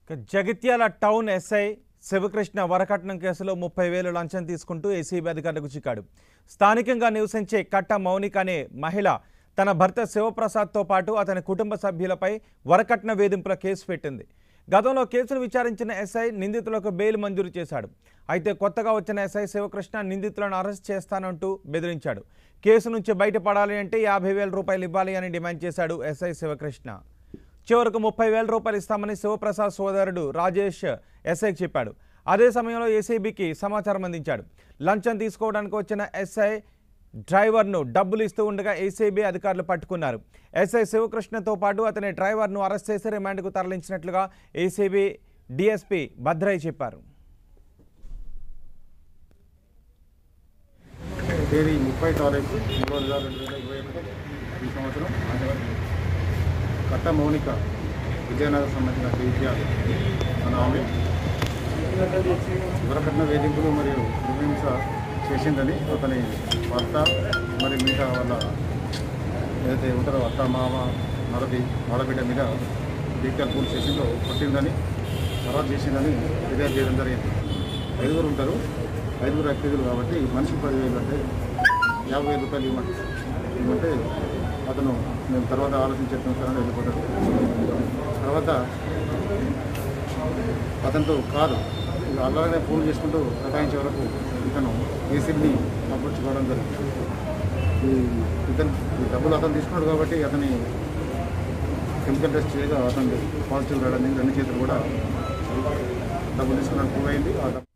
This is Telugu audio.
ఇక జగిత్యాల టౌన్ ఎస్ఐ శివకృష్ణ వరకట్నం కేసులో ముప్పై వేలు లంచం తీసుకుంటూ ఏసీబీ అధికారులకు చిక్కాడు స్థానికంగా నివసించే కట్ట మౌనిక అనే మహిళ తన భర్త శివప్రసాద్తో పాటు అతని కుటుంబ సభ్యులపై వరకట్న వేధింపుల కేసు పెట్టింది గతంలో కేసును విచారించిన ఎస్ఐ నిందితులకు బెయిల్ మంజూరు చేశాడు అయితే కొత్తగా వచ్చిన ఎస్ఐ శివకృష్ణ నిందితులను అరెస్ట్ చేస్తానంటూ బెదిరించాడు కేసు నుంచి బయటపడాలి అంటే యాభై వేల రూపాయలు ఇవ్వాలి అని డిమాండ్ చేశాడు ఎస్ఐ శివకృష్ణ చివరకు ముప్పై వేల రూపాయలు ఇస్తామని శివప్రసాద్ సోదరుడు రాజేష్ ఎస్ఐకి చెప్పాడు అదే సమయంలో ఏసీబీకి సమాచారం అందించాడు లంచం తీసుకోవడానికి వచ్చిన ఎస్ఐ డ్రైవర్ను డబ్బులు ఇస్తూ ఉండగా ఏసీబీ అధికారులు పట్టుకున్నారు ఎస్ఐ శివకృష్ణతో పాటు అతని డ్రైవర్ను అరెస్ట్ చేసి రిమాండ్కు తరలించినట్లుగా ఏసీబీ డిఎస్పీ భద్రయ్య చెప్పారు తేదీ ముప్పై తారీఖు మూడు వేల రెండు వేల ఇరవై ఒకటి ఈ సంవత్సరం కట్ట మౌనిక విజయనగరం సంబంధించిన జైత్యాలు మన ఆమె వరకట్న వేధింపులు మరియు హింస చేసిందని అతని భర్త మరి మిగతా వాళ్ళ ఏదైతే ఉంటారో అత్త మామ మరది ఆడబిడ్డ మీద జైత్యాల పోలీస్ స్టేషన్లో కొట్టిందని ఖరాబ్ చేసిందని ఫిర్యాదు చేయడం జరిగింది ఐదుగురు ఉంటారు ఐదుగురు వ్యక్తులు కాబట్టి మనిషికి పదివేలు అంటే యాభై వేల రూపాయలు ఇవ్వమంటే ఇవ్వమంటే అతను మేము తర్వాత ఆలోచించి చెప్తాం సార్ అని వెళ్ళిపోతాడు తర్వాత అతనితో కాదు ఇక అలాగే ఫోన్ చేసుకుంటూ సతాయించే వరకు ఇతను ఏసీబీని పంపించుకోవడం జరిగింది ఈ ఇతను ఈ డబ్బులు అతను తీసుకున్నాడు కాబట్టి అతని కెమికల్ టెస్ట్ చేయగా అతను పాజిటివ్ రావడం రెండు చేతులు కూడా డబ్బులు తీసుకున్నట్టు ప్రూవ్ అయింది ఆ డబ్బు